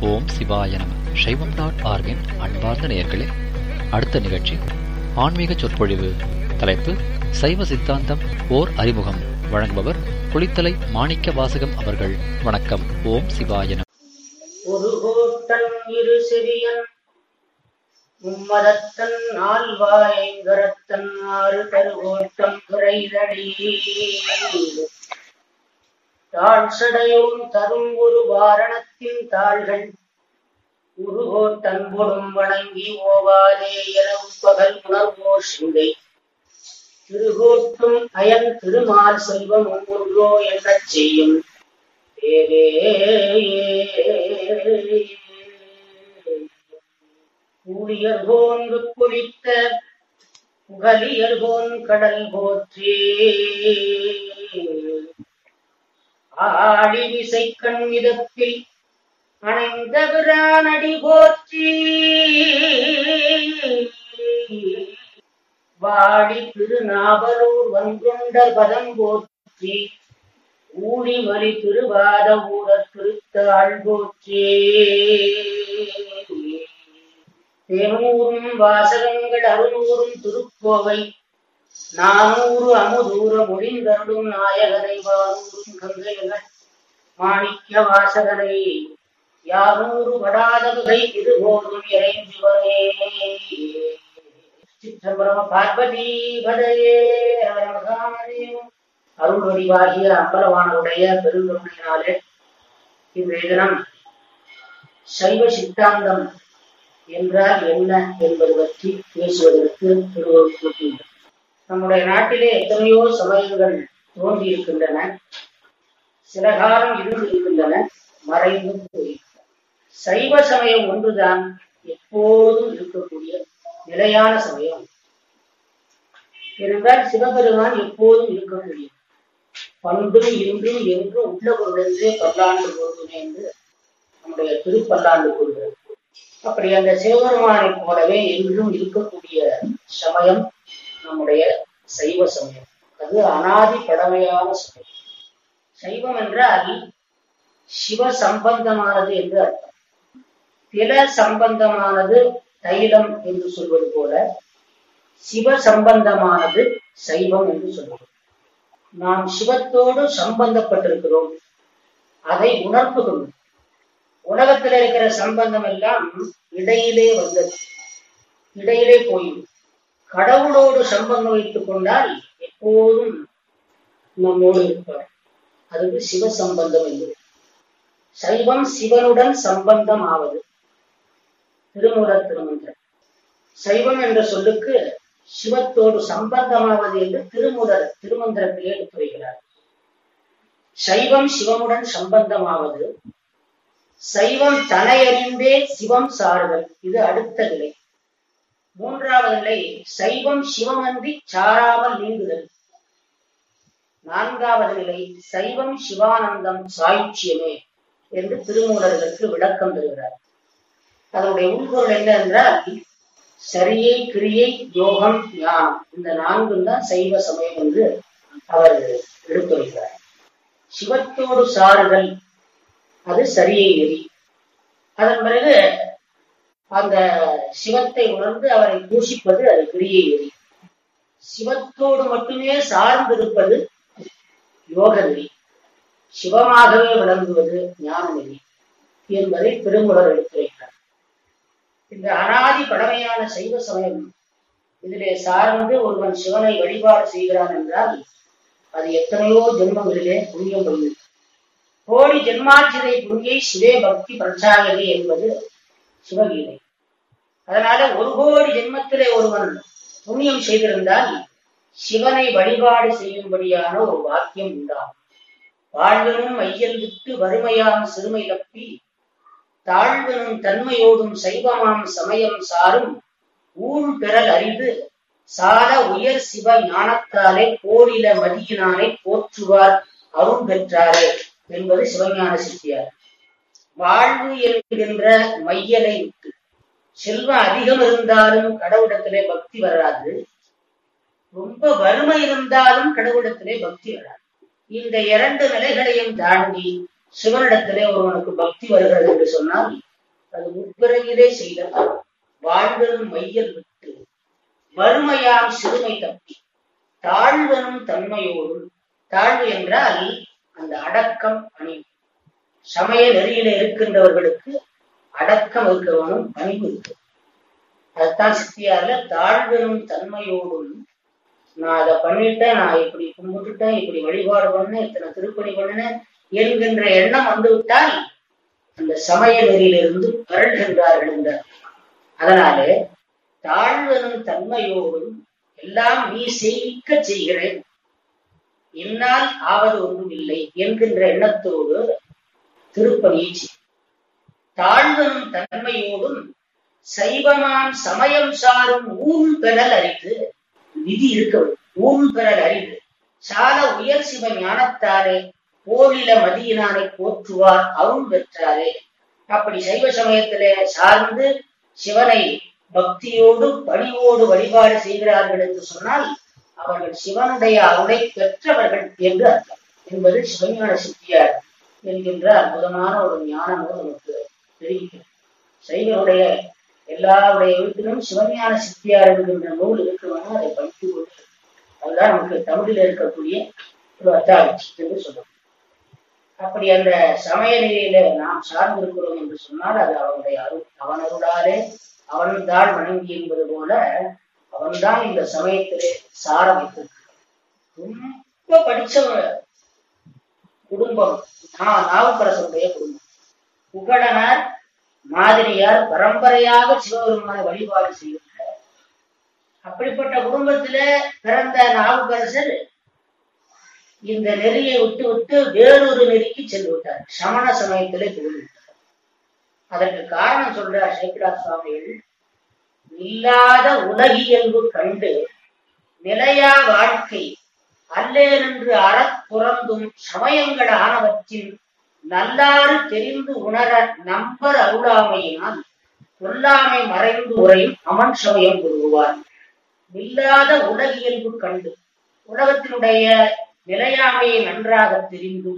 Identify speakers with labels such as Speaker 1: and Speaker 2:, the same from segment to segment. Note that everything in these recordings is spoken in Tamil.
Speaker 1: ஓம் சிவாய நம சைவம் டாட் ஆர்கின் அன்பார்ந்த நேயர்களே அடுத்த நிகழ்ச்சி ஆன்மீக சொற்பொழிவு தலைப்பு சைவ சித்தாந்தம் ஓர் அறிமுகம் வழங்குபவர் குளித்தலை மாணிக்க வாசகம் அவர்கள் வணக்கம் ஓம் சிவாய நம
Speaker 2: ஒரு கோட்டன் இரு செவியன் மும்மதத்தன் நால்வாயங்கரத்தன் ஆறு தருகோட்டம் குறைதடி தாழ் சடையோன் தரும் ஒரு வாரணத்தின் தாள்கள் உருகோட்டன் பொடும் வணங்கி ஓவாதே எனவு பகல் உணர்வோ சிந்தை திருகோட்டும் அயன் திருமால் செல்வம் ஒன்றோ எனச் செய்யும் தேவே ஊழியர்கோன்கு குளித்த புகலியர்கோன் கடல் போற்றி ஆடி விசை கண் மிதப்பில் அணைந்த பிரானடி போற்றி வாடி திருநாவலூர் வங்கொண்ட பதம் போற்றி ஊழி மலி திருவாத ஊரர் திருத்தாள் போற்றே தேனூரும் வாசகங்கள் அறுநூறும் திருக்கோவை நானூறு அமுதூர மொழிந்தருடும் நாயகனை வானூரும் கங்கைகள் மாணிக்க வாசகனை யானூறு படாதவகை இதுபோதும் இறைஞ்சுவனே சிற்றம்பரம பார்வதி பதையே மகாமதேவம் அருள் வடிவாகிய அம்பலவானருடைய பெருந்தொழினாலே இன்றைய தினம் சைவ சித்தாந்தம் என்றால் என்ன என்பது பற்றி பேசுவதற்கு திருவள்ளுவர் கூட்டியுள்ளார் நம்முடைய நாட்டிலே எத்தனையோ சமயங்கள் தோன்றி இருக்கின்றன சில காலம் இருந்து இருக்கின்றன மறைந்து போயிருக்கின்றன சைவ சமயம் ஒன்றுதான் எப்போதும் இருக்கக்கூடிய நிலையான சமயம் இருந்தால் சிவபெருமான் எப்போதும் இருக்கக்கூடிய பண்டும் இன்றும் என்றும் உள்ள பொருளென்றே பல்லாண்டு பொருளுமே என்று நம்முடைய திருப்பல்லாண்டு கூறுகிறது அப்படி அந்த சிவபெருமானை போலவே என்றும் இருக்கக்கூடிய சமயம் நம்முடைய சைவ சமயம் அது அனாதி பழமையான சமயம் சைவம் என்றால் சிவ சம்பந்தமானது என்று அர்த்தம் தில சம்பந்தமானது தைலம் என்று சொல்வது போல சிவ சம்பந்தமானது சைவம் என்று சொல்வது நாம் சிவத்தோடு சம்பந்தப்பட்டிருக்கிறோம் அதை உணர்த்துகிறோம் உலகத்தில் இருக்கிற சம்பந்தம் எல்லாம் இடையிலே வந்தது இடையிலே போயும் கடவுளோடு சம்பந்தம் வைத்துக் கொண்டால் எப்போதும் நம்மோடு இருப்பார் அதுக்கு சிவ சம்பந்தம் என்பது சைவம் சிவனுடன் சம்பந்தம் ஆவது திருமூலர் திருமந்திரம் சைவம் என்ற சொல்லுக்கு சிவத்தோடு சம்பந்தமாவது என்று திருமுடர் திருமந்திரத்திலே எடுத்துரைகிறார் சைவம் சிவமுடன் சம்பந்தமாவது சைவம் தனையறிந்தே சிவம் சாறுதல் இது அடுத்த நிலை மூன்றாவது நிலை சைவம் சிவமன்றி சாராமல் நீங்குதல் நான்காவது நிலை சைவம் சிவானந்தம் சாயுச்சியமே என்று திருமூலர்களுக்கு விளக்கம் தருகிறார் அதனுடைய உள்பொருள் என்ன என்றால் சரியை கிரியை யோகம் ஞானம் இந்த நான்கும் தான் சைவ சமயம் என்று அவர் எடுத்துரைக்கிறார் சிவத்தோடு சாறுதல் அது சரியை நெறி அதன் பிறகு அந்த சிவத்தை உணர்ந்து அவரை பூஷிப்பது அது கிரியை நெறி சிவத்தோடு மட்டுமே சார்ந்திருப்பது யோக நெறி சிவமாகவே விளங்குவது ஞான நெறி என்பதை திருமுலர் எடுத்துரைக்கிறார் இந்த அனாதி பழமையான சைவ சமயம் இதிலே சார்ந்து ஒருவன் சிவனை வழிபாடு செய்கிறான் என்றால் அது எத்தனையோ ஜென்மங்களிலே புண்ணியம் பண்ணுது கோடி ஜென்மாட்சிதை புண்ணியை சிவே பக்தி பிரச்சாயதி என்பது சிவகீதை அதனால ஒரு கோடி ஜென்மத்திலே ஒருவன் புண்ணியம் செய்திருந்தால் சிவனை வழிபாடு செய்யும்படியான ஒரு வாக்கியம் உண்டாகும் வாழ்வனும் ஐயல் விட்டு வறுமையாம் சிறுமை தப்பி தாழ்வனும் தன்மையோடும் சைவமாம் சமயம் சாரும் ஊழ் பெறல் அறிந்து சால உயர் சிவ ஞானத்தாலே போரில மதியினாலே போற்றுவார் அருள் பெற்றாரே என்பது சிவஞான சித்தியார் வாழ்வு என்கின்ற மையலை விட்டு செல்வம் அதிகம் இருந்தாலும் கடவுளத்திலே பக்தி வராது ரொம்ப வறுமை இருந்தாலும் கடவுளத்திலே பக்தி வராது இந்த இரண்டு நிலைகளையும் தாண்டி சிவனிடத்திலே ஒருவனுக்கு பக்தி வருகிறது என்று சொன்னால் அது முற்பிறகிலே செய்த வாழ்வெனும் மையல் விட்டு வறுமையாம் சிறுமை தப்பி தாழ்வெனும் தன்மையோடும் தாழ்வு என்றால் அந்த அடக்கம் பணிவு சமய நெறியில இருக்கின்றவர்களுக்கு அடக்கம் இருக்கவனும் பணிவு இருக்கு அதுதான் சித்தியார்ல தாழ்வெனும் தன்மையோடும் நான் அதை பண்ணிட்டேன் நான் இப்படி கும்பிட்டுட்டேன் இப்படி வழிபாடு பண்ணேன் இத்தனை திருப்பணி பண்ணினேன் என்கின்ற எண்ணம் வந்து விட்டால் அந்த சமய நெறியிலிருந்து பரல்கின்றார்கள் என்றார் அதனாலே தாழ்வெனும் தன்மையோடும் எல்லாம் நீ செய்விக்க செய்கிறேன் என்னால் ஆவது ஒன்றும் இல்லை என்கின்ற எண்ணத்தோடு திருப்பணியை செய் தாழ்வனும் தன்மையோடும் சைவமாம் சமயம் சாரும் ஊன் பெறல் அறிந்து விதி இருக்க ஊன் பெறல் அறிந்து சால உயர் சிவ ஞானத்தாரே கோவில மதியினானை போற்றுவார் அருள் பெற்றாரே அப்படி சைவ சமயத்திலே சார்ந்து சிவனை பக்தியோடு பணிவோடு வழிபாடு செய்கிறார்கள் என்று சொன்னால் அவர்கள் சிவனுடைய அருளை பெற்றவர்கள் என்று அர்த்தம் என்பது சிவஞான சித்தியார் என்கின்ற அற்புதமான ஒரு ஞானமும் நமக்கு தெரிவிக்கிறது சைவனுடைய எல்லாருடைய வீட்டிலும் சிவஞான சித்தியார் என்கின்ற நூல் இருக்கிறவங்க அதை படித்து கொண்டு அதுதான் நமக்கு தமிழில் இருக்கக்கூடிய ஒரு அத்தாட்சி என்று சொல்றோம் அப்படி அந்த சமய நிலையில நாம் சார்ந்திருக்கிறோம் என்று சொன்னால் அது அவனுடைய அருள் அவன் அருளாலே அவன்தான் வணங்கி என்பது போல அவன்தான் இந்த சமயத்திலே சார வைத்திருக்கிறான் ரொம்ப படிச்ச குடும்பம் நான் நாவுக்கரசனுடைய குடும்பம் புகழனார் மாதிரியார் பரம்பரையாக சிவபெருமான வழிபாடு செய்கிறார் அப்படிப்பட்ட குடும்பத்தில பிறந்த நாவுக்கரசர் இந்த நெறியை விட்டு விட்டு வேறொரு நெறிக்கு சென்று விட்டார் சமண சமயத்திலே புகழ்விட்டார் அதற்கு காரணம் சொல்றார் சேக்கிரார் சுவாமிகள் இல்லாத உலகியல்பு கண்டு நிலையா வாழ்க்கை அல்லேனென்று அறப்புறந்தும் சமயங்கள் ஆனவற்றின் நல்லாறு தெரிந்து உணர நம்பர் அருளாமையினால் கொல்லாமை மறைந்து உரையும் அமன் சமயம் கூறுவார் இல்லாத உலகியல்பு கண்டு உலகத்தினுடைய நிலையாமையை நன்றாக தெரிந்தும்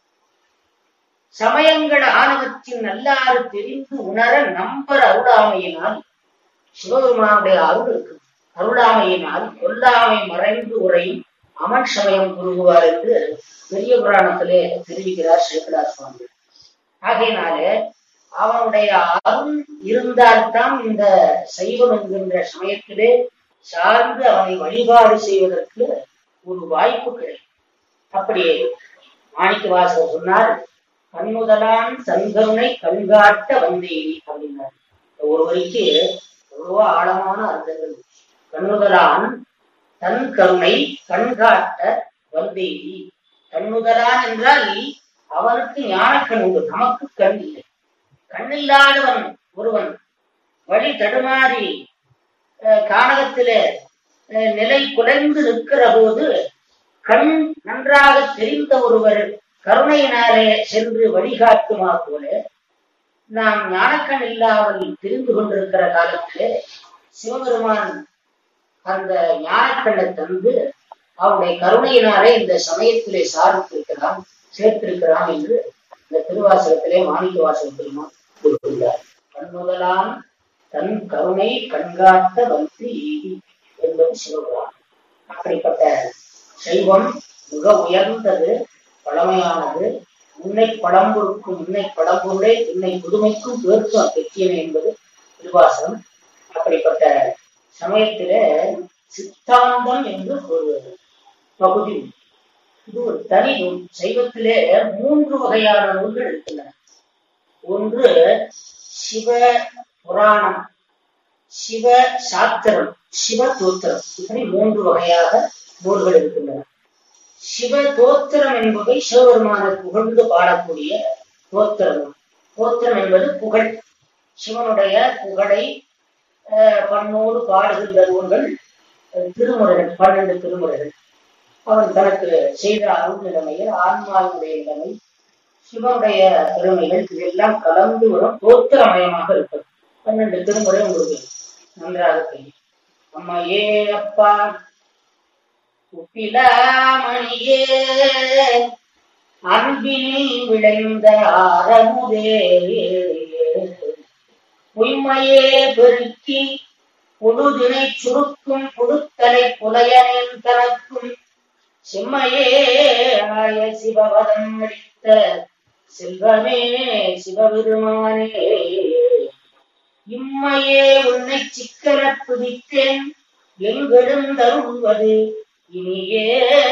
Speaker 2: சமயங்கள் ஆனவற்றின் நல்லாறு தெரிந்து உணர நம்பர் அருளாமையினால் சிவபெருமானுடைய அருள் இருக்கு அருளாமையினால் கொல்லாமை மறைந்து உரையும் அமன் சமயம் கூறுவார் என்று பெரிய புராணத்திலே தெரிவிக்கிறார் சேக்கடார் சுவாமி ஆகையினாலே அவனுடைய அருள் இருந்தால்தான் இந்த சைவம் என்கின்ற சமயத்திலே சார்ந்து அவனை வழிபாடு செய்வதற்கு ஒரு வாய்ப்பு கிடைக்கும் அப்படி மாணிக்க வாசகர் சொன்னார் கண்முதலான் தன்கருணை கண்காட்ட வந்தேனி அப்படின்னார் ஒரு வரிக்கு எவ்வளவோ ஆழமான அர்த்தங்கள் கண்ணுதலான் தன் கருணை கண்காட்ட வந்தேனி கண்ணுதலான் என்றால் அவனுக்கு ஞானக்கண் உண்டு நமக்கு கண் இல்லை கண்ணில்லாதவன் ஒருவன் வழி தடுமாறி காணகத்திலே நிலை குலைந்து நிற்கிற போது கண் நன்றாக தெரிந்த ஒருவர் கருணையினாலே சென்று வழிகாட்டுமா போல நாம் ஞானக்கண் இல்லாமல் தெரிந்து கொண்டிருக்கிற காலத்திலே சிவபெருமான் அந்த ஞானக்கண்ணை தந்து அவருடைய கருணையினாலே இந்த சமயத்திலே சார்ந்திருக்கிறான் சேர்த்திருக்கிறான் என்று இந்த திருவாசகத்திலே மாணிக்க வாசக பெருமான் கூறுகின்றார் கண்முதலான் தன் கருணை கண்காட்ட வந்து ஈதி என்பது சிவபுராணம் அப்படிப்பட்ட செல்வம் மிக உயர்ந்தது பழமையானது உன்னை பழம்பொருக்கும் உன்னை பழம்பொருளே உன்னை புதுமைக்கும் பேர்க்கும் அக்கெட்டியன என்பது திருவாசகம் அப்படிப்பட்ட சமயத்தில சித்தாந்தம் என்று ஒரு பகுதி இது ஒரு தனி நூல் சைவத்திலே மூன்று வகையான நூல்கள் இருக்கின்றன ஒன்று சிவ புராணம் சிவ சாத்திரம் சிவ தோத்திரம் இப்படி மூன்று வகையாக நூல்கள் இருக்கின்றன சிவ தோத்திரம் என்பவை சிவபெருமான புகழ்ந்து பாடக்கூடிய தோத்திரம் தோத்திரம் என்பது புகழ் சிவனுடைய புகழை பண்ணோடு பாடுகின்ற நூல்கள் திருமுறைகள் பன்னெண்டு திருமுறைகள் அவன் தனக்கு செய்த அருள் நிலைமையில் ஆன்மாவினுடைய நிலைமை சிவனுடைய பெருமைகள் இதெல்லாம் கலந்து வரும் தோத்திரமயமாக இருக்கும் பன்னெண்டு திருமுறை உங்களுக்கு நன்றாக தெரியும் அம்மா ஏ அப்பா உப்பிலாமணியே அன்பில் விளைந்த ஆரமுதே பொம்மையே பெருக்கி பொழுதினை சுருக்கும் புழுத்தலை புலையனின் தனக்கும் செம்மையே ஆய சிவபதம் அளித்த செல்வமே சிவபெருமானே இம்மையே உன்னை சிக்கன பிடித்தேன் எங்கெழுந்தருள்வது இனியே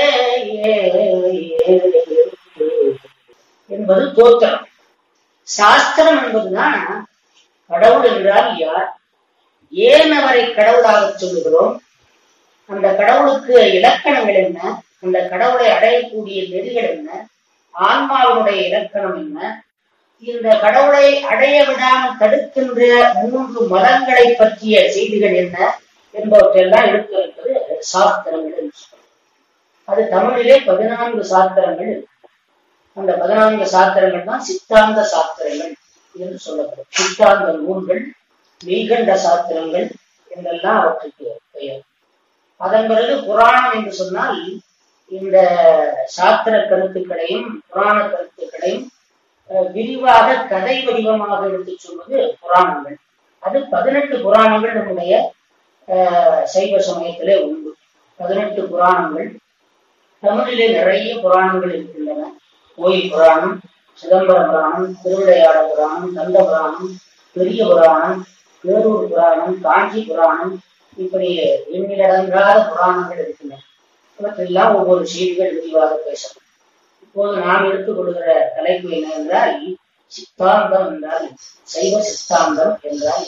Speaker 2: என்பது தோத்திரம் சாஸ்திரம் என்பதுதான் கடவுள் என்றால் யார் ஏன் அவரை கடவுளாக சொல்லுகிறோம் அந்த கடவுளுக்கு இலக்கணங்கள் என்ன அந்த கடவுளை அடையக்கூடிய நெறிகள் என்ன ஆன்மாவினுடைய இலக்கணம் என்ன இந்த கடவுளை அடைய விடாமல் தடுக்கின்ற மூன்று மதங்களை பற்றிய செய்திகள் என்ன என்பவற்றையெல்லாம் எடுத்திருப்பது சாஸ்திரங்கள் என்று சொல்றோம். அது தமிழிலே பதினான்கு சாஸ்திரங்கள் இருக்கு. அந்த பதினான்கு சாஸ்திரங்கள் தான் சித்தாந்த சாஸ்திரங்கள் என்று சொல்லப்படும் சித்தாந்த நூல்கள் மெய்கண்ட சாஸ்திரங்கள் என்றெல்லாம் அவற்றுக்கு பெயர் அதன் பிறகு புராணம் என்று சொன்னால் இந்த சாஸ்திர கருத்துக்களையும் புராண கருத்துக்களையும் அஹ், விரிவாக கதை வடிவமாக எடுத்து சொல்வது புராணங்கள் அது பதினெட்டு புராணங்கள் நம்முடைய அஹ், சைவ சமயத்திலே உண்டு பதினெட்டு புராணங்கள் தமிழிலே நிறைய புராணங்கள் இருக்கின்றன கோயில் புராணம் சிதம்பர புராணம் திருவிளையாட புராணம் கந்த புராணம் பெரிய புராணம் பேரூர் புராணம் காஞ்சி புராணம் இப்படி எண்ணிலடங்காத புராணங்கள் இருக்கின்றன இவற்றெல்லாம் ஒவ்வொரு செய்திகள் விரிவாக பேசணும் இப்போது நாம் எடுத்துக் கொள்கிற தலைப்பு என்ன என்றால் சித்தாந்தம் என்றால் சைவ சித்தாந்தம் என்றால்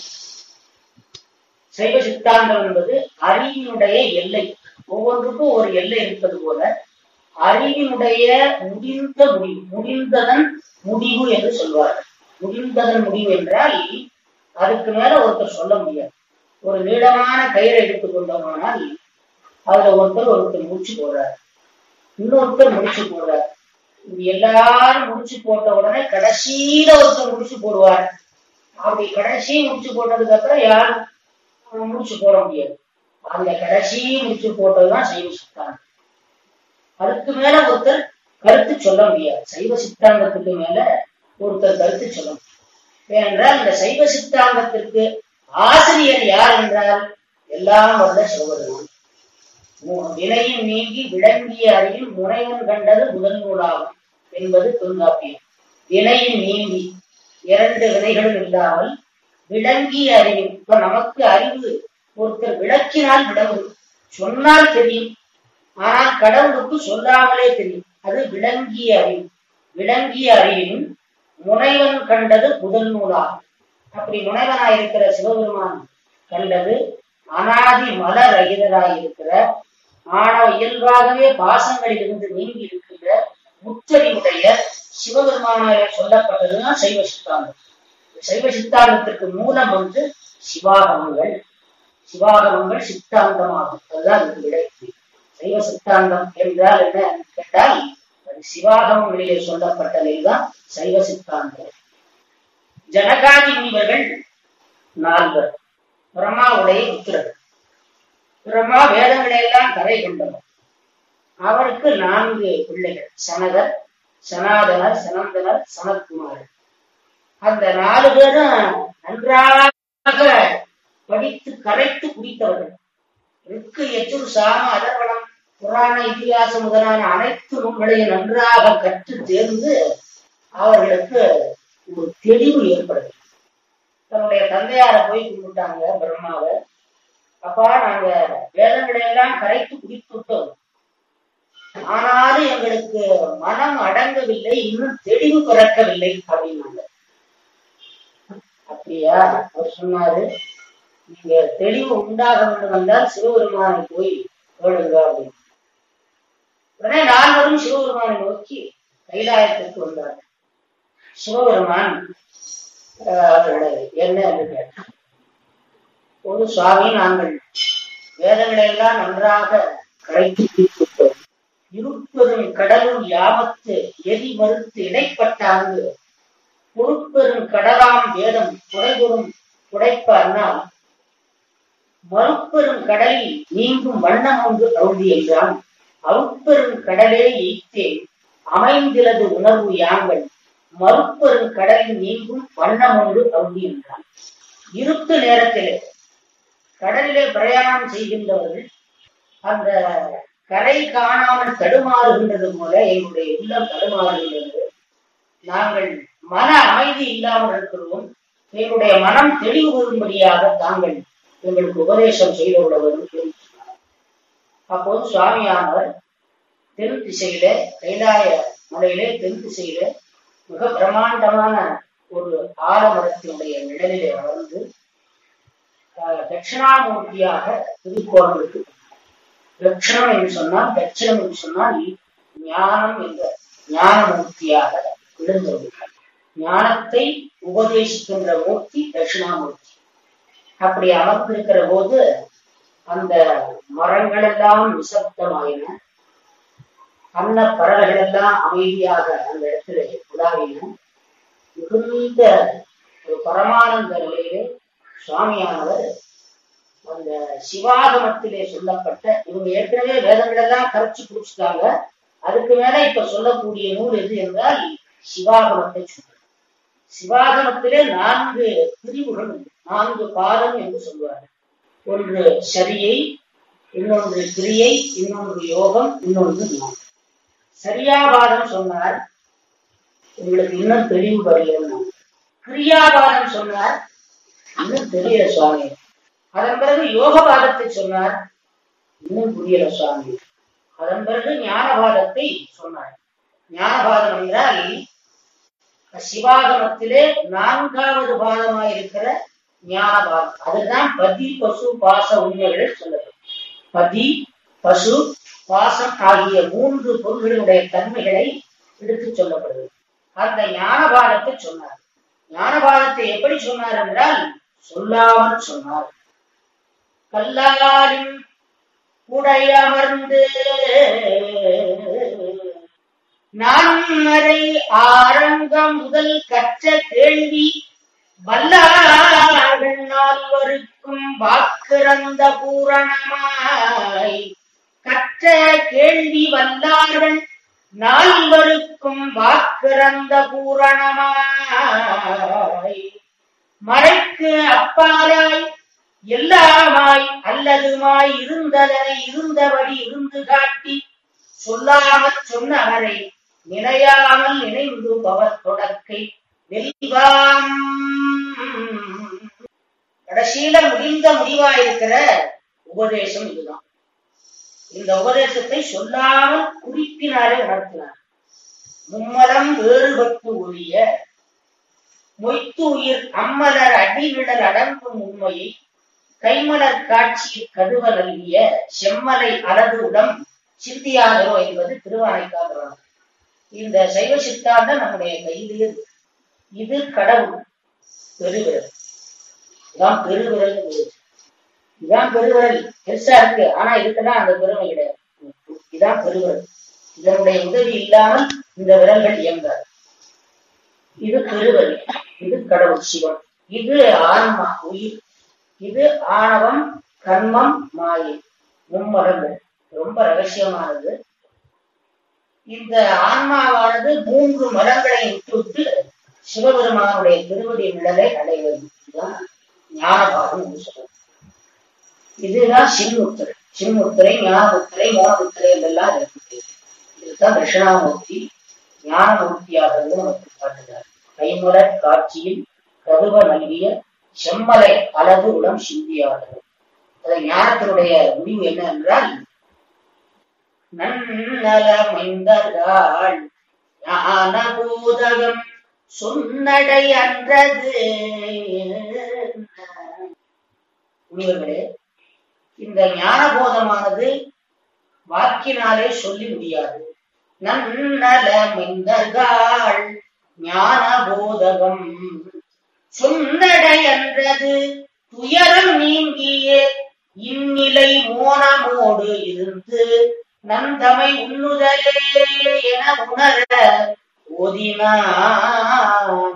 Speaker 2: சைவ சித்தாந்தம் என்பது அறிவினுடைய எல்லை ஒவ்வொன்றுக்கும் ஒரு எல்லை இருப்பது போல அறிவினுடைய முடிந்த முடிவு முடிந்ததன் முடிவு என்று சொல்வார்கள் முடிந்ததன் முடிவு என்றால் அதுக்கு மேல ஒருத்தர் சொல்ல முடியாது ஒரு நீளமான கயிறை எடுத்துக்கொண்டோமானால் அதுல ஒருத்தர் ஒருத்தர் முடிச்சு போடுறார் இன்னொருத்தர் முடிச்சு போடுறார் இது எல்லாரும் முடிச்சு போட்ட உடனே கடைசியில ஒருத்தர் முடிச்சு போடுவார் அப்படி கடைசி முடிச்சு போட்டதுக்கு அப்புறம் யாரும் அஹ், முடிச்சு போட முடியாது அந்த கடைசி முடிச்சு போட்டதுதான் சைவ சித்தாந்தம் அதுக்கு மேல ஒருத்தர் கருத்து சொல்ல முடியாது சைவ சித்தாந்தத்துக்கு மேல ஒருத்தர் கருத்து சொல்ல முடியாது ஏனென்றால் இந்த சைவ சித்தாந்தத்திற்கு ஆசிரியர் யார் என்றால் எல்லாம் வல்ல சிவபெருமான் மு- வினையும் நீங்கி விளங்கிய அறிவில் முனைவன் கண்டது முதல் நூலாகும் என்பது தொல்காப்பியம் வினையும் நீங்கி இரண்டு வினைகளும் இல்லாமல் விளங்கிய அறிவு இப்ப நமக்கு அறிவு ஒருத்தர் விளக்கினால் விளங்கும் சொன்னால் தெரியும் ஆனால் கடவுளுக்கு சொல்லாமலே தெரியும் அது விளங்கிய அறிவு விளங்கிய அறிவின் முனைவன் கண்டது முதல் நூலாகும் அப்படி முனைவனாயிருக்கிற சிவபெருமான் கண்டது அனாதி மல ரகிதராயிருக்கிற ஆணவ இயல்பாகவே பாசங்களிலிருந்து நீங்கி இருக்கின்ற முற்றறிவுடைய சிவபெருமானாலே சொல்லப்பட்டதுதான் சைவ சித்தாந்தம் சைவ சித்தாந்தத்திற்கு மூலம் வந்து சிவாகமங்கள் சிவாகமங்கள் சித்தாந்தமாகும் அதுதான் இதுக்கு விடை சைவ சித்தாந்தம் என்றால் என்ன கேட்டால் அது சிவாகமங்களிலே சொல்லப்பட்ட நிலைதான் சைவ சித்தாந்தம் ஜனகாதி முனிவர்கள் நால்வர் பிரம்மாவுடைய புத்திரர்கள் பிரம்மா வேதங்களை எல்லாம் கரை கொண்டவர் அவருக்கு நான்கு பிள்ளைகள் சனகர் சனாதனர் சனந்தனர் சனத்குமாரர் அந்த நாலு பேரும் நன்றாக படித்து கரைத்து குடித்தவர்கள் ருக்கு எச்சுரு சாம அதர்வனம் புராண இதிகாசம் முதலான அனைத்து நூல்களையும் நன்றாக கற்று தேர்ந்து அவர்களுக்கு ஒரு தெளிவு ஏற்படுது தன்னுடைய தந்தையார போய் கும்பிட்டாங்க பிரம்மாவை அப்பா நாங்க வேதங்களை எல்லாம் கரைத்து குடித்து விட்டோம் ஆனாலும் எங்களுக்கு மனம் அடங்கவில்லை இன்னும் தெளிவு பிறக்கவில்லை அப்படின்னாங்க அப்படியா அவர் சொன்னாரு நீங்க தெளிவு உண்டாக வேண்டும் என்றால் சிவபெருமானை போய் கேளுங்க அப்படின்னு உடனே நால்வரும் சிவபெருமானை நோக்கி கைலாயத்திற்கு வந்தார்கள் சிவபெருமான் அஹ், அவர்களை என்ன என்று கேட்டார் ஒரு சுவாமி நாங்கள் வேதங்களை எல்லாம் நன்றாக கரைத்து தீர்த்துட்டோம் இருப்பெரும் கடலுள் யாமத்து எரி மறுத்து இடைப்பட்டாங்கு பொறுப்பெரும் கடலாம் வேதம் குறைபெறும் குடைப்பார்னால் மறுப்பெரும் கடலில் நீங்கும் வண்ணம் ஒன்று அருளி என்றான் அருப்பெரும் கடலே ஈத்தேன் அமைந்திலது உணர்வு யாங்கள் மறுப்பெரும் கடலில் நீங்கும் வண்ணம் ஒன்று அருளி என்றான் இருட்டு நேரத்திலே கடலிலே பிரயாணம் செய்கின்றவர்கள் அந்த கரை காணாமல் தடுமாறுகின்றது போல எங்களுடைய உள்ளம் தடுமாறுகின்றது நாங்கள் மன அமைதி இல்லாமல் இருக்கிறோம் எங்களுடைய மனம் தெளிவு பெறும்படியாக தாங்கள் எங்களுக்கு உபதேசம் செய்து விட வேண்டும் அப்போது சுவாமியானவர் தென் திசையில கைலாய மலையிலே தென் திசையில மிக பிரம்மாண்டமான ஒரு ஆலமரத்தினுடைய நிழலிலே வளர்ந்து தட்சிணாமூர்த்தியாக திருக்கோணலுக்கு தட்சிணம் என்று சொன்னால் தட்சிணம் என்று சொன்னால் ஞானம் என்ற ஞானமூர்த்தியாக விழுந்தது ஞானத்தை உபதேசிக்கின்ற மூர்த்தி தட்சிணாமூர்த்தி அப்படி அமர்ந்திருக்கிற போது அந்த மரங்கள் எல்லாம் நிசப்தமாயின அன்ன பறவைகள் எல்லாம் அமைதியாக அந்த இடத்துல உலாவின மிகுந்த ஒரு பரமானந்த நிலையிலே சுவாமியானவர் அந்த சிவாகமத்திலே சொல்லப்பட்ட இவங்க ஏற்கனவே வேதங்கள் எல்லாம் கரைச்சு குடிச்சுட்டாங்க அதுக்கு மேல இப்ப சொல்லக்கூடிய நூல் எது என்றால் சிவாகமத்தை சொல்ற சிவாகமத்திலே நான்கு பிரிவுகள் உண்டு நான்கு பாதம் என்று சொல்வார்கள் ஒன்று சரியை இன்னொன்று கிரியை இன்னொன்று யோகம் இன்னொன்று ஞானம் சரியாபாதம் சொன்னார் உங்களுக்கு இன்னும் தெளிவு வரலன்னு கிரியாபாதம் சொன்னார் இன்னும் தெரியல சுவாமி அதன் பிறகு யோகபாதத்தை சொன்னார் இன்னும் புரியல சுவாமி அதன் பிறகு ஞானபாதத்தை சொன்னார் ஞானபாதம் என்றால் சிவாகமத்திலே நான்காவது பாதமாயிருக்கிற ஞானபாதம் அதுதான் பதி பசு பாச உண்மைகளை சொல்லப்படும் பதி பசு பாசம் ஆகிய மூன்று பொருள்களுடைய தன்மைகளை எடுத்து சொல்லப்படுது அந்த ஞானபாதத்தை சொன்னார் ஞானபாதத்தை எப்படி சொன்னார் என்றால் சொல்லாமல் சொன்னார் கல்லாலின் உடையமர்ந்து நான்மறை ஆரங்கம் முதல் கற்ற கேள்வி வல்லார்கள் நால்வருக்கும் வாக்குறந்த பூரணமாய் கற்ற கேள்வி வல்லார்கள் நால்வருக்கும் வாக்குறந்த பூரணமாய் மறைக்கு அப்பாலாய் எல்லாமாய் அல்லதுமாய் இருந்ததனை இருந்தபடி இருந்து காட்டி சொல்லாமல் சொன்னவரை நினையாமல் நினைந்து பவர் தொடக்கை வெல்வாம் கடைசியில முடிந்த முடிவாயிருக்கிற உபதேசம் இதுதான் இந்த உபதேசத்தை சொல்லாமல் குறிப்பினாலே உணர்த்தினார் மும்மலம் வேறுபட்டு ஒழிய மொய்த்து உயிர் அம்மலர் அடிவிடல் அடங்கும் உண்மையை கைமலர் காட்சியில் கதுவ நல்கிய செம்மலை அலது உடம் சித்தியாதரோ என்பது திருவானைக்காதரம் இந்த சைவ சித்தாந்தம் நம்முடைய கையிலே இது கடவுள் பெருவிரல் இதான் பெருவிரல் இதான் பெருவிரல் பெருசா இருக்கு ஆனா இதுக்கெல்லாம் அந்த பெருமை கிடையாது இதான் பெருவிரல் இதனுடைய உதவி இல்லாமல் இந்த விரல்கள் இயங்காது இது பெருவலி இது கடவுள் சிவம் இது ஆன்மா உயிர் இது ஆணவம் கர்மம் மாயை மும்மரங்கள் ரொம்ப ரகசியமானது இந்த ஆன்மாவானது மூன்று மரங்களை விட்டுவிட்டு சிவபெருமானுடைய திருவடி நிழலை அடைவது இதுதான் ஞானபாகம் என்று சொல்றது இதுதான் சின்முத்திரை சின்முத்திரை ஞானமுத்திரை மோனமுத்திரை என்றெல்லாம் இருக்கு இதுதான் தட்சிணாமூர்த்தி ஞானமூர்த்தியாக இருந்து நமக்கு காட்டுகிறார் கைமலர் காட்சியில் கருவ நல்கிய செம்மலை அழகு உடம் சிந்தியாகிறது அது ஞானத்தினுடைய முடிவு என்ன என்றால் நன்னலமைந்தாள் ஞான பூதகம் சொன்னடை அன்றது முனிவர்களே இந்த ஞானபோதமானது வாக்கினாலே சொல்லி முடியாது நன்னலமைந்தாள் ஞான போதகம் சொன்னடை என்றது துயரம் நீங்கிய இந்நிலை மோனமோடு இருந்து நந்தமை உண்ணுதலே என உணர ஓதினான்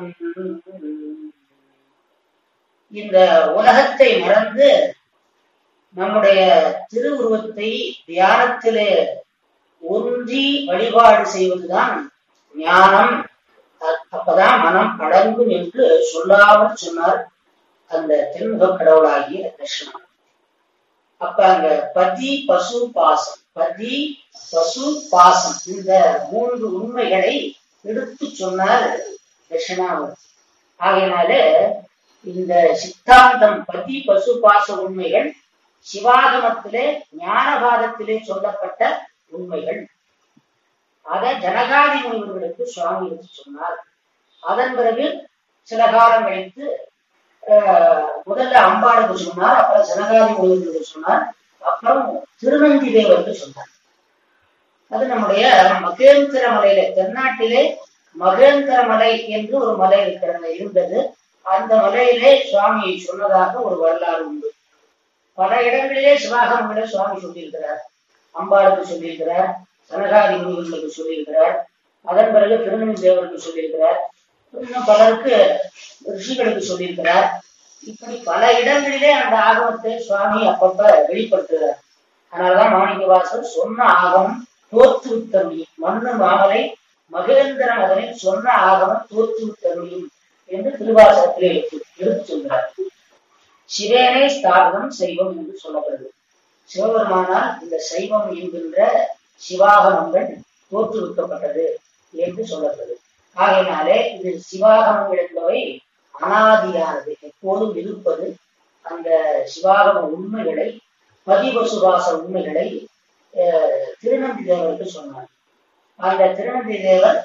Speaker 2: இந்த உலகத்தை மறந்து நம்முடைய திருவுருவத்தை தியானத்திலே ஒன்றி வழிபாடு செய்வதுதான் ஞானம் அப்பதான் மனம் அடங்கும் என்று சொல்லாமல் சொன்னார் அந்த தென்முக கடவுளாகிய தட்சிணாமூர்த்தி அப்ப அங்க பதி பசு பாசம் பதி பசு பாசம் இந்த மூன்று உண்மைகளை எடுத்து சொன்னார் தட்சிணாமூர்த்தி ஆகையினால இந்த சித்தாந்தம் பதி பசு பாச உண்மைகள் சிவாகமத்திலே ஞானபாதத்திலே சொல்லப்பட்ட உண்மைகள் அதை ஜனகாதி முனிவர்களுக்கு சுவாமி எடுத்து சொன்னார் அதன் பிறகு சில காலம் கழித்து ஆஹ், முதல்ல அம்பாளுக்கு சொன்னார் அப்புறம் ஜனகாதி முனிவர்களுக்கு சொன்னார் அப்புறம் திருநந்தி தேவருக்கு சொன்னார் அது நம்முடைய மகேந்திர மலையில தென்னாட்டிலே மகேந்திர மலை என்று ஒரு மலை இருக்கிறது இருந்தது அந்த மலையிலே சுவாமி சொன்னதாக ஒரு வரலாறு உண்டு பல இடங்களிலே சிவாகமங்களை சுவாமி சொல்லியிருக்கிறார் அம்பாளுக்கு சொல்லியிருக்கிறார் சனகாதி முனிவர்களுக்கு சொல்லியிருக்கிறார் அதன் பிறகு திருநெல் தேவருக்கு சொல்லியிருக்கிறார் இன்னும் பலருக்கு ரிஷிகளுக்கு சொல்லியிருக்கிறார் இப்படி பல இடங்களிலே அந்த ஆகமத்தை சுவாமி அப்பப்ப வெளிப்படுத்துகிறார் அதனாலதான் மாணிக்கவாசர் சொன்ன ஆகமம் தோற்றுவித்தருளியும் மண்ணு மாமலை மகேந்திர மகனை சொன்ன ஆகமம் தோற்றுவித்தருளியும் என்று திருவாசகத்திலே எடுத்து எடுத்து சொல்கிறார் சிவேனை ஸ்தாபனம் செய்வம் என்று சொல்லப்படுது சிவபெருமானால் இந்த சைவம் என்கின்ற சிவாகமங்கள் தோற்றுவிக்கப்பட்டது என்று சொல்லப்படுது ஆகையினாலே இது சிவாகமங்கள் என்பவை அனாதியானது எப்போதும் இருப்பது அந்த சிவாகம உண்மைகளை பதிவசுவாச உண்மைகளை அஹ், திருநந்தி தேவருக்கு சொன்னார் அந்த திருநந்தி தேவர்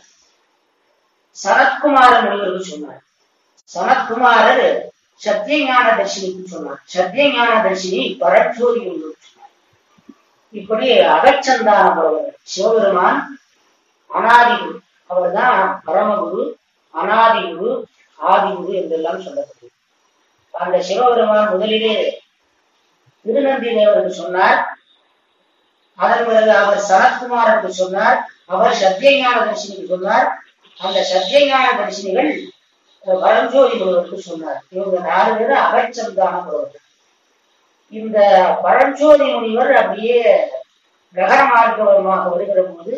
Speaker 2: சனத்குமார முனிவருக்கு சொன்னார் சனத்குமாரர் சத்தியஞான தர்ஷினிக்கு சொன்னார் சத்தியஞான தர்ஷினி பரட்சோதி முனிவருக்கு சொன்னார் இப்படி அகச்சந்தான பரவர் சிவபெருமான் அனாதிகுரு அவர்தான் பரமகுரு அனாதிகுரு ஆதிகுரு என்றெல்லாம் சொல்லப்படுது அந்த சிவபெருமான் முதலிலே திருநந்தி தேவருக்கு சொன்னார் அதன் பிறகு அவர் சனத்குமாருக்கு சொன்னார் அவர் சத்தியஞான தரிசனிக்கு சொன்னார் அந்த சத்தியஞான தரிசனிகள் பரஞ்சோதி முருகருக்கு சொன்னார் இவங்க நாலு பேரும் அகச்சந்தான முருகர்கள் இந்த பரஞ்சோதி முனிவர் அப்படியே ககன மார்க்கவரமாக வருகிற போது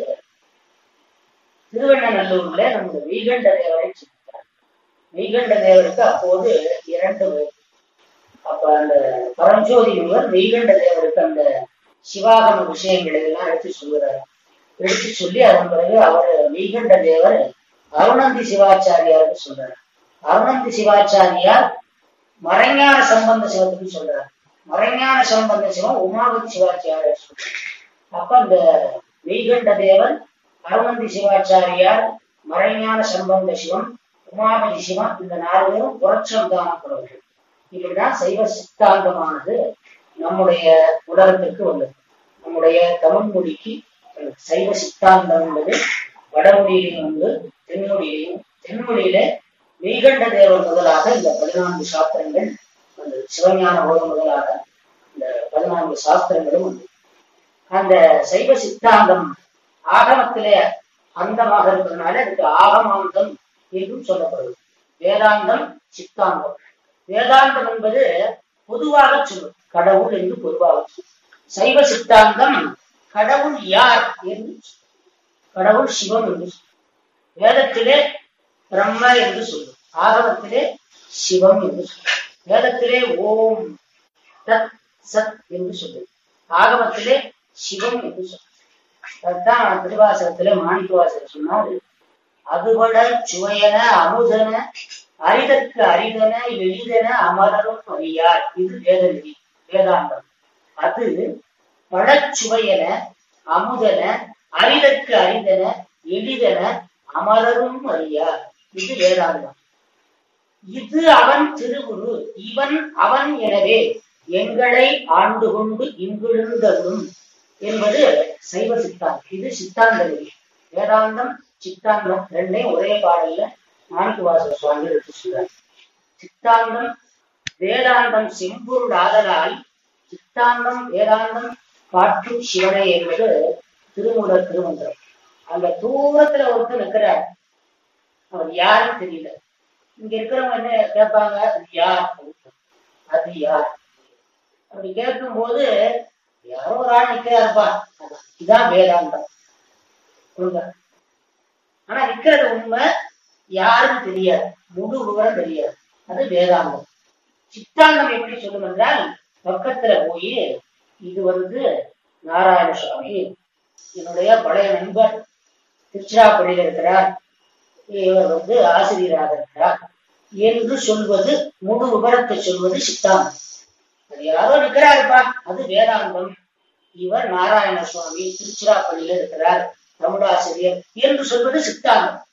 Speaker 2: திருவண்ணநல்லூர்ல நம்ம வீகண்ட தேவரை சந்தித்தார் வீகண்ட தேவருக்கு அப்போது இரண்டு வயது அப்ப அந்த பரஞ்சோதி முனிவர் வீகண்ட தேவருக்கு அந்த சிவாகம விஷயங்களை எல்லாம் எடுத்து சொல்லுறாரு எடுத்து சொல்லி அதன் பிறகு அவர் வீகண்ட தேவர் அருணந்தி சிவாச்சாரியாருக்கு சொல்றார் அருணந்தி சிவாச்சாரியார் மறைஞான சம்பந்த சிவத்துக்கு சொல்றார் மறைஞான சம்பந்த சிவம் உமாபதி சிவாச்சாரியார் சொல்றார் அப்ப அந்த வீகண்ட தேவன் அருணந்தி சிவாச்சாரியார் மறைஞான சம்பந்த சிவம் உமாபதி சிவம் இந்த நாலு பேரும் புறச்சந்தானப்படுவர்கள் இப்படிதான் சைவ சித்தாந்தமானது நம்முடைய உலகத்திற்கு வந்தது நம்முடைய தமிழ் மொழிக்கு சைவ சித்தாந்தம் என்பது வடமொழியிலையும் உண்டு தென்மொழியிலையும் தென்மொழியில மெய்கண்ட தேவர் முதலாக இந்த பதினான்கு சாஸ்திரங்கள் வந்தது சிவஞான போதம் முதலாக இந்த பதினான்கு சாஸ்திரங்களும் உண்டு அந்த சைவ சித்தாந்தம் ஆகமத்திலே அந்தமாக இருக்கிறதுனால அதுக்கு ஆகமாந்தம் என்றும் சொல்லப்படுது வேதாந்தம் சித்தாந்தம் வேதாந்தம் என்பது பொதுவாக சொல்லும் கடவுள் என்று பொதுவாக சொல்லும் சைவ சித்தாந்தம் கடவுள் யார் என்று சொல்லும். கடவுள் சிவம் என்று சொல்லும். வேதத்திலே பிரம்ம என்று சொல்லும் ஆகமத்திலே சிவம் என்று சொல்லும் வேதத்திலே ஓம் தத் சத் என்று சொல்லும் ஆகமத்திலே சிவம் என்று சொல்லும் அதுதான் திருவாசகத்திலே மாணிக்கவாசகர் சொன்னார் அதுபட சுவையன அமுதன அரிதற்கு அரிதன எளிதன அமரரும் அறியார் இது வேதநெறி வேதாந்தம் அது பழச்சுவையன அமுதன அரிதற்கு அரிதன எளிதன அமரரும் அறியார் இது வேதாந்தம் இது அவன் திருவுரு இவன் அவன் எனவே எங்களை ஆண்டு கொண்டு இங்குழுந்ததும் என்பது சைவ சித்தாந்தம் இது சித்தாந்த நெறி வேதாந்தம் சித்தாந்தம் ரெண்டையும் ஒரே பாடல்ல மாணிக்கவாசக சுவாமி எடுத்து சொல்றார் சித்தாந்தம் வேதாந்தம் செம்பொருள் ஆதலால் சித்தாந்தம் வேதாந்தம் காற்றும் சிவனை என்பது திருமூலர் திருமந்திரம் அந்த தூரத்துல ஒருத்தர் இருக்கிறார் அவர் யாருன்னு தெரியல இங்க இருக்கிறவங்க என்ன கேட்பாங்க அது யார் அது யார் அப்படி கேட்கும் போது யாரோ ஒரு ஆள் நிக்கிறாருப்பா அதான். இதான் வேதாந்தம் உண்மை ஆனா நிக்கிறது உண்மை யாருக்கும் தெரியாது முழு விவரம் தெரியாது அது வேதாந்தம் சித்தாந்தம் எப்படி சொல்லும் என்றால் பக்கத்துல போய் இது வந்து நாராயண சுவாமி என்னுடைய பழைய நண்பர் திருச்சிராப்பள்ளியில் இருக்கிறார் இவர் வந்து ஆசிரியராக இருக்கிறார் என்று சொல்வது முழு விவரத்தை சொல்வது சித்தாந்தம் அது யாரோ இருக்கிறாருப்பா அது வேதாந்தம் இவர் நாராயண சுவாமி திருச்சிராப்பள்ளியில் இருக்கிறார் தமிழாசிரியர் என்று சொல்வது சித்தாந்தம்